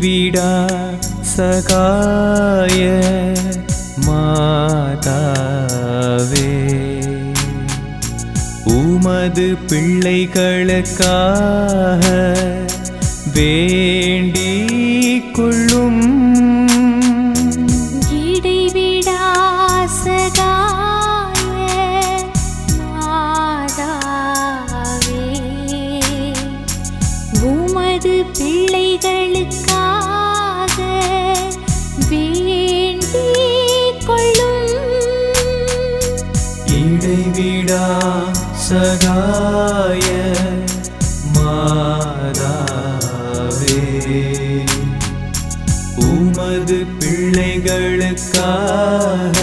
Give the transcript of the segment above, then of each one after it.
இடைவிடா சகாய மாதாவே உமது பிள்ளைகளுக்காக வேண்டிக் கொள்ளும் இடைவிடா சகாய மாதாவே உமது பிள்ளைகளுக்காக வேண்டிக் கொள்ளும் இடைவிடா சகாய மாதாவே உமது பிள்ளைகளுக்காக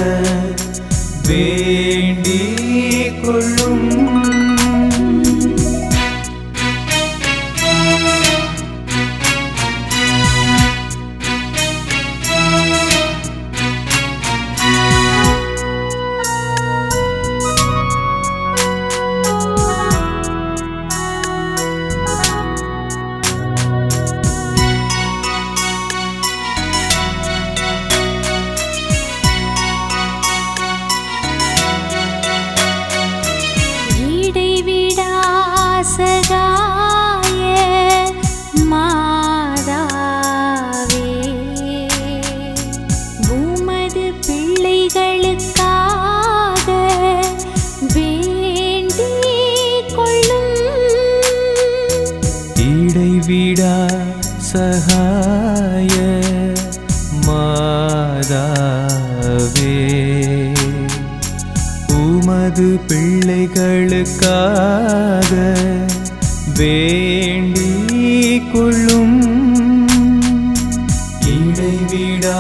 வேண்டிக் கொள்ளும் இடைவிடா சகாய மாதாவே உமது பிள்ளைகளுக்காக வேண்டிக் கொள்ளும் இடைவிடா சகாய மாதாவே உமது பிள்ளைகளுக்காக வேண்டிக் கொள்ளும் இடைவிடா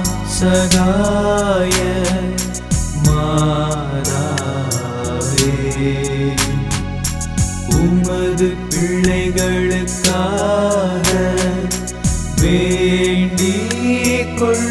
சகாய மாதாவே உமது பிள்ளைகளுக்காக வேண்டிக் கொள்ளும்